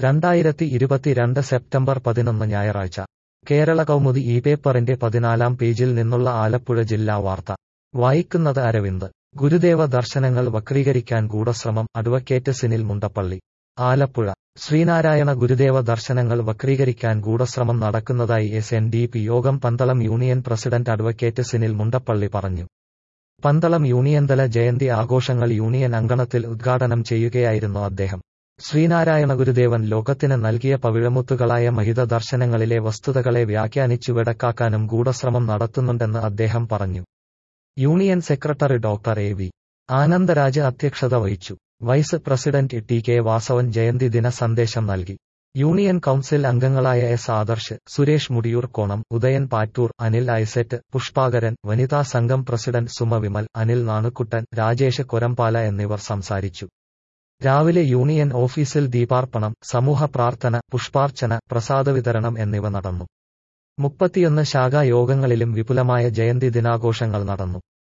രണ്ടായിരത്തി ഇരുപത്തിരണ്ട് സെപ്റ്റംബർ പതിനൊന്ന് ഞായറാഴ്ച കേരള കൗമുദി ഈ പേപ്പറിന്റെ പതിനാലാം പേജിൽ നിന്നുള്ള ആലപ്പുഴ ജില്ലാ വാർത്ത വായിക്കുന്നത് അരവിന്ദ് ഗുരുദേവ ദർശനങ്ങൾ വക്രീകരിക്കാൻ ഗൂഢശ്രമം അഡ്വക്കേറ്റ് സിനിൽ മുണ്ടപ്പള്ളി ആലപ്പുഴ ശ്രീനാരായണ ഗുരുദേവ ദർശനങ്ങൾ വക്രീകരിക്കാൻ ഗൂഢശ്രമം നടക്കുന്നതായി S N D P Yogam Pandalam union president advocate Sinil Mundappally പറഞ്ഞു പന്തളം യൂണിയൻതല ജയന്തി ആഘോഷങ്ങൾ യൂണിയൻ അങ്കണത്തിൽ ഉദ്ഘാടനം ചെയ്യുകയായിരുന്നു അദ്ദേഹം ശ്രീനാരായണ ഗുരുദേവൻ ലോകത്തിന് നൽകിയ പവിഴമുത്തുകളായ മഹിത ദർശനങ്ങളിലെ വസ്തുതകളെ വ്യാഖ്യാനിച്ചു വെടക്കാക്കാനും ഗൂഢശ്രമം നടത്തുന്നുണ്ടെന്ന് അദ്ദേഹം പറഞ്ഞു union secretary doctor A V Anandaraj അധ്യക്ഷത വഹിച്ചു vice president T K Vasavan ജയന്തി ദിന സന്ദേശം നൽകി യൂണിയൻ കൌൺസിൽ അംഗങ്ങളായ എസ് ആദർശ് സുരേഷ് മുടിയൂർ കോണം ഉദയൻ പാറ്റൂർ അനിൽ ഐസെറ്റ് പുഷ്പാകരൻ വനിതാ സംഘം പ്രസിഡന്റ് സുമ വിമൽ അനിൽ നാണുക്കുട്ടൻ രാജേഷ് കൊരമ്പാല എന്നിവർ സംസാരിച്ചു രാവിലെ യൂണിയൻ ഓഫീസിൽ ദീപാർപ്പണം സമൂഹ പ്രാർത്ഥന പുഷ്പാർച്ചന പ്രസാദ വിതരണം എന്നിവ നടന്നു മുപ്പത്തിയൊന്ന് ശാഖാ യോഗങ്ങളിലും വിപുലമായ ജയന്തി ദിനാഘോഷങ്ങൾ നടന്നു